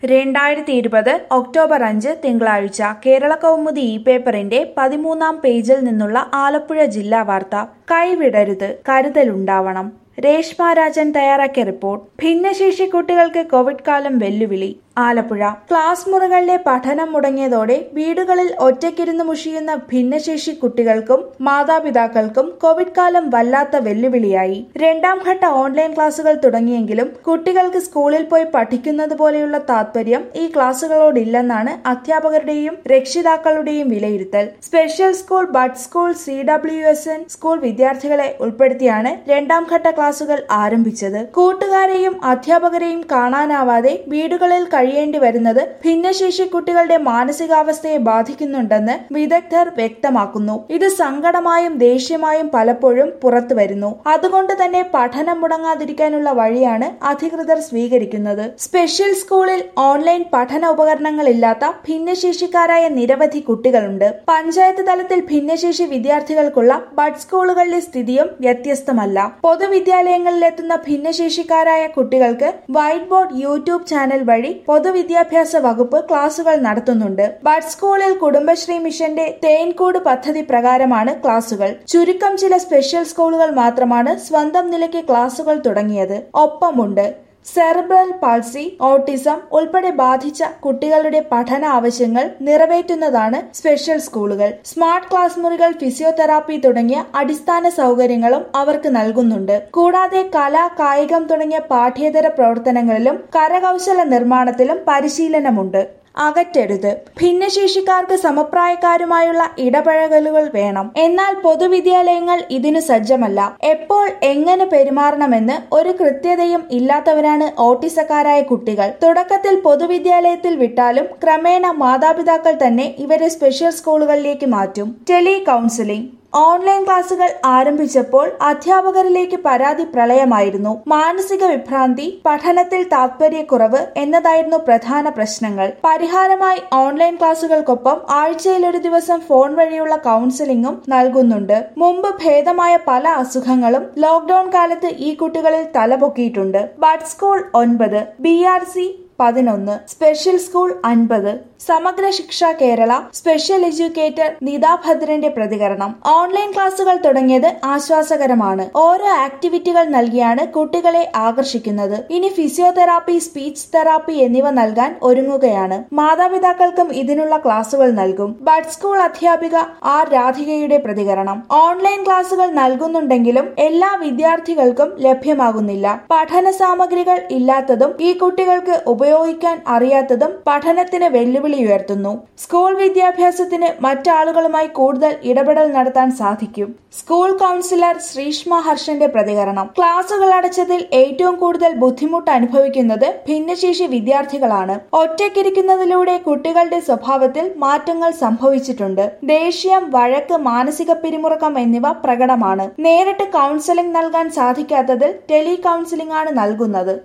രണ്ടായിരത്തി ഇരുപത് ഒക്ടോബർ അഞ്ച് തിങ്കളാഴ്ച കേരള കൗമുദി ഇ പേപ്പറിന്റെ പതിമൂന്നാം പേജിൽ നിന്നുള്ള ആലപ്പുഴ ജില്ലാ വാർത്ത കൈവിടരുത് കരുതലുണ്ടാവണം രേഷ്മ രാജൻ തയ്യാറാക്കിയ റിപ്പോർട്ട് ഭിന്നശേഷി കുട്ടികൾക്ക് കോവിഡ് കാലം വെല്ലുവിളി ആലപ്പുഴ ക്ലാസ് മുറികളിലെ പഠനം മുടങ്ങിയതോടെ വീടുകളിൽ ഒറ്റയ്ക്കിരുന്ന് മുഷിയുന്ന ഭിന്നശേഷി കുട്ടികൾക്കും മാതാപിതാക്കൾക്കും കോവിഡ് കാലം വല്ലാത്ത വെല്ലുവിളിയായി രണ്ടാം ഘട്ട ഓൺലൈൻ ക്ലാസുകൾ തുടങ്ങിയെങ്കിലും കുട്ടികൾക്ക് സ്കൂളിൽ പോയി പഠിക്കുന്നത് പോലെയുള്ള താത്പര്യം ഈ ക്ലാസുകളോടില്ലെന്നാണ് അധ്യാപകരുടെയും രക്ഷിതാക്കളുടെയും വിലയിരുത്തൽ special school bud school C W S N school വിദ്യാർത്ഥികളെ ഉൾപ്പെടുത്തിയാണ് രണ്ടാം ഘട്ട ക്ലാസുകൾ ആരംഭിച്ചത് കൂട്ടുകാരെയും അധ്യാപകരെയും കാണാനാവാതെ വീടുകളിൽ കഴിയേണ്ടി വരുന്നത് ഭിന്നശേഷി കുട്ടികളുടെ മാനസികാവസ്ഥയെ ബാധിക്കുന്നുണ്ടെന്ന് വിദഗ്ധർ വ്യക്തമാക്കുന്നു ഇത് സങ്കടമായും ദേഷ്യമായും പലപ്പോഴും പുറത്തു വരുന്നു അതുകൊണ്ട് തന്നെ പഠനം മുടങ്ങാതിരിക്കാനുള്ള വഴിയാണ് അധികൃതർ സ്വീകരിക്കുന്നത് സ്പെഷ്യൽ സ്കൂളിൽ ഓൺലൈൻ പഠന ഉപകരണങ്ങളില്ലാത്ത ഭിന്നശേഷിക്കാരായ നിരവധി കുട്ടികളുണ്ട് പഞ്ചായത്ത് തലത്തിൽ ഭിന്നശേഷി വിദ്യാർത്ഥികൾക്കുള്ള ബഡ് സ്കൂളുകളിലെ സ്ഥിതിയും വ്യത്യസ്തമല്ല പൊതുവിദ്യാലയങ്ങളിലെത്തുന്ന ഭിന്നശേഷിക്കാരായ കുട്ടികൾക്ക് വൈറ്റ് ബോർഡ് യൂട്യൂബ് ചാനൽ വഴി പൊതുവിദ്യാഭ്യാസ വകുപ്പ് ക്ലാസുകൾ നടത്തുന്നുണ്ട് ബഡ് സ്കൂളിൽ കുടുംബശ്രീ മിഷന്റെ തേൻകൂട് പദ്ധതി പ്രകാരമാണ് ക്ലാസുകൾ ചുരുക്കം ചില സ്പെഷ്യൽ സ്കൂളുകൾ മാത്രമാണ് സ്വന്തം നിലയ്ക്ക് ക്ലാസുകൾ തുടങ്ങിയത് ഒപ്പമുണ്ട് സെറിബ്രൽ പാൾസി ഓട്ടിസം ഉൾപ്പെടെ ബാധിച്ച കുട്ടികളുടെ പഠന ആവശ്യങ്ങൾ നിറവേറ്റുന്നതാണ് സ്പെഷ്യൽ സ്കൂളുകൾ സ്മാർട്ട് ക്ലാസ് മുറികൾ ഫിസിയോതെറാപ്പി തുടങ്ങിയ അടിസ്ഥാന സൗകര്യങ്ങളും അവർക്ക് നൽകുന്നുണ്ട് കൂടാതെ കല കായികം തുടങ്ങിയ പാഠ്യേതര പ്രവർത്തനങ്ങളിലും കരകൗശല നിർമ്മാണത്തിലും പരിശീലനമുണ്ട് അകറ്റരുത് ഭിന്നശേഷിക്കാർക്ക് സമപ്രായക്കാരുമായുള്ള ഇടപഴകലുകൾ വേണം എന്നാൽ പൊതുവിദ്യാലയങ്ങൾ ഇതിനു സജ്ജമല്ല എപ്പോൾ എങ്ങനെ പെരുമാറണമെന്ന് ഒരു കൃത്യതയും ഇല്ലാത്തവരാണ് ഓട്ടിസക്കാരായ കുട്ടികൾ തുടക്കത്തിൽ പൊതുവിദ്യാലയത്തിൽ വിട്ടാലും ക്രമേണ മാതാപിതാക്കൾ തന്നെ ഇവരെ സ്പെഷ്യൽ സ്കൂളുകളിലേക്ക് മാറ്റും ടെലി കൗൺസിലിംഗ് ഓൺലൈൻ ക്ലാസുകൾ ആരംഭിച്ചപ്പോൾ അധ്യാപകരിലേക്ക് പരാതി പ്രളയമായിരുന്നു മാനസിക വിഭ്രാന്തി പഠനത്തിൽ താത്പര്യക്കുറവ് എന്നതായിരുന്നു പ്രധാന പ്രശ്നങ്ങൾ പരിഹാരമായി ഓൺലൈൻ ക്ലാസുകൾക്കൊപ്പം ആഴ്ചയിൽ ഒരു ദിവസം ഫോൺ വഴിയുള്ള കൗൺസിലിംഗും നൽകുന്നുണ്ട് മുമ്പ് ഭേദമായ പല അസുഖങ്ങളും ലോക്ഡൌൺ കാലത്ത് ഈ കുട്ടികളിൽ തലപൊക്കിയിട്ടുണ്ട് ബഡ് സ്കൂൾ ഒൻപത് ബി ആർ സി പതിനൊന്ന് സ്പെഷ്യൽ സ്കൂൾ അൻപത് സമഗ്ര ശിക്ഷ കേരള സ്പെഷ്യൽ എഡ്യൂക്കേറ്റർ നിതാ ഭദ്രന്റെ പ്രതികരണം ഓൺലൈൻ ക്ലാസുകൾ തുടങ്ങിയത് ആശ്വാസകരമാണ് ഓരോ ആക്ടിവിറ്റികൾ നൽകിയാണ് കുട്ടികളെ ആകർഷിക്കുന്നത് ഇനി ഫിസിയോതെറാപ്പി സ്പീച്ച് തെറാപ്പി എന്നിവ നൽകാൻ ഒരുങ്ങുകയാണ് മാതാപിതാക്കൾക്കും ഇതിനുള്ള ക്ലാസുകൾ നൽകും ബഡ് സ്കൂൾ അധ്യാപിക ആർ രാധികയുടെ പ്രതികരണം ഓൺലൈൻ ക്ലാസുകൾ നൽകുന്നുണ്ടെങ്കിലും എല്ലാ വിദ്യാർത്ഥികൾക്കും ലഭ്യമാകുന്നില്ല പഠന സാമഗ്രികൾ ഇല്ലാത്തതും ഈ കുട്ടികൾക്ക് ഉപയോഗിക്കാൻ അറിയാത്തതും പഠനത്തിന് വെല്ലുവിളി ഉയർത്തുന്നു സ്കൂൾ വിദ്യാഭ്യാസത്തിന് മറ്റാളുകളുമായി കൂടുതൽ ഇടപെടൽ നടത്താൻ സാധിക്കും സ്കൂൾ കൗൺസിലർ ശ്രീഷ്മ ഹർഷന്റെ പ്രതികരണം ക്ലാസുകൾ അടച്ചതിൽ ഏറ്റവും കൂടുതൽ ബുദ്ധിമുട്ട് അനുഭവിക്കുന്നത് ഭിന്നശേഷി വിദ്യാർത്ഥികളാണ് ഒറ്റയ്ക്കിരിക്കുന്നതിലൂടെ കുട്ടികളുടെ സ്വഭാവത്തിൽ മാറ്റങ്ങൾ സംഭവിച്ചിട്ടുണ്ട് ദേഷ്യം വഴക്ക് മാനസിക പിരിമുറുക്കം എന്നിവ പ്രകടമാണ് നേരിട്ട് കൗൺസിലിംഗ് നൽകാൻ സാധിക്കാത്തതിൽ ടെലി കൗൺസിലിംഗ് ആണ് നൽകുന്നത്